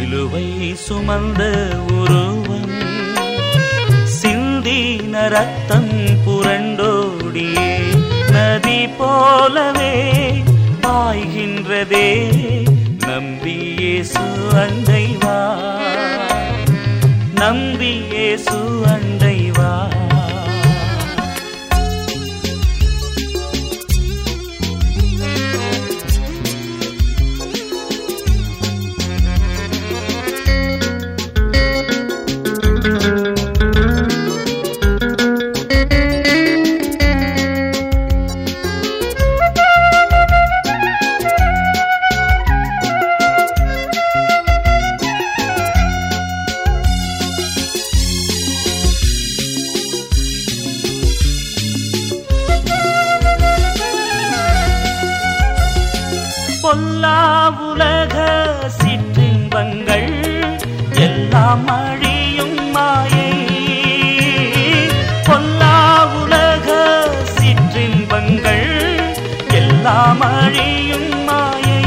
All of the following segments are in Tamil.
சிலுவை சுமந்த உருவம் சிந்தின ரத்தம் புரண்டோடியே நதி போலவே பாய்கின்றதே நம்பியேசு அண்டை வா நம்பியேசு அண்டை வா பொல்லா உலக சிற்றின்பங்கள் எல்லாம் அழியும் மாயை பொல்லா உலக சிற்றின்பங்கள் எல்லாம் அழியும் மாயை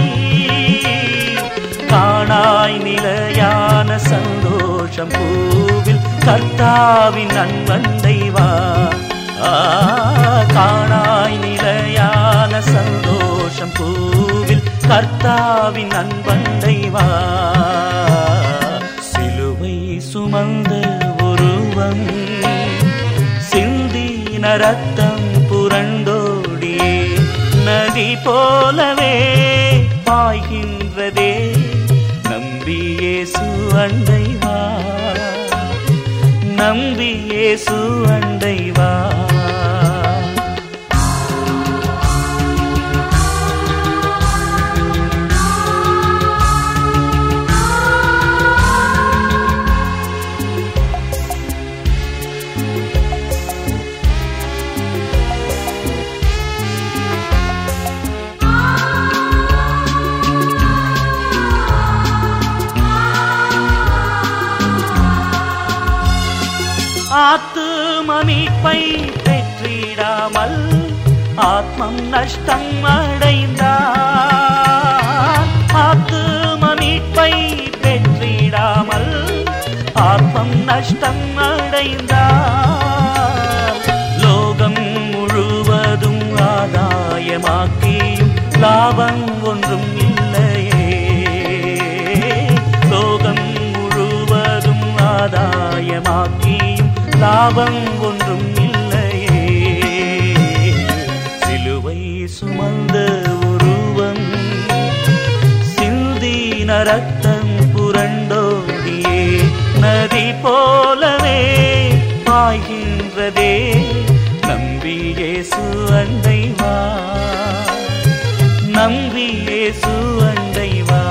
காணாய் நிலையான சந்தோஷம் பூவில் கர்த்தாவின் அன்பண்டை வா ஆ, காணாய் நிலையான சந்தோஷம் பூவில் கர்த்தாவின் அன்பண்டை வா சிலுவை சுமந்த உருவம் சிந்தின ரத்தம் புரண்டோடியே நதி போலவே பாய்கின்றதே நம்பியேசு அண்டை வா நம்பியேசு அண்டை வா ஆத்துமமீட்பை பெற்றிடாமல் ஆத்மம் நஷ்டம் அடைந்தார் ஆத்துமமீட்பை பெற்றிடாமல் ஆத்மம் நஷ்டம் அடைந்தார் லோகம் முழுவதும் ஆதாயமாக்கியும் லாபம் ஒன்றும் இல்லையே லோகம் முழுவதும் ஆதாயமாக்கியும் லாபம் ஒன்றும் இல்லையே சிலுவை சுமந்த உருவம் சிந்தின ரத்தம் புரண்டோடியே நதி போலவே பாய்கின்றதே நம்பியேசு அண்டை வா நம்பியேசு அண்டை வா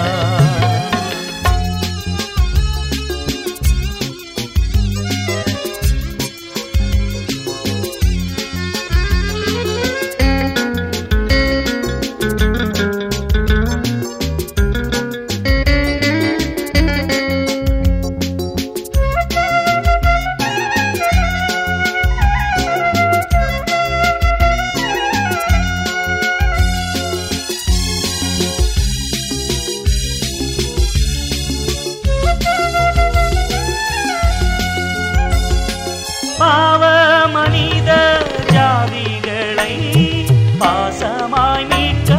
பாவ மனித ஜாதிகளை பாசமாய் மீட்க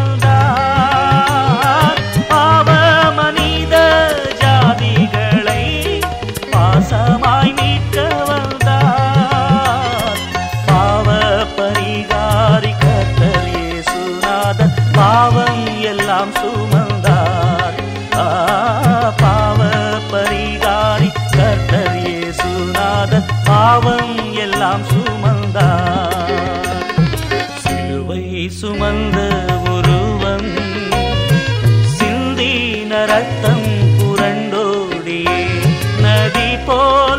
வந்தார் பாவ மனித ஜாதிகளை பாசமாய் மீட்க வந்தார் பாவ பரிகாரி கர்த்தர் இயேசுநாதர் பாவம் எல்லாம் சுமந்தார் ஆ, பாவ பரிகாரி கர்த்தர் இயேசுநாதர் பாவம் எல்லாம் சுமந்தார் சிலுவை சுமந்த உருவம் சிந்தின ரத்தம் புரண்டோடியே நதி போல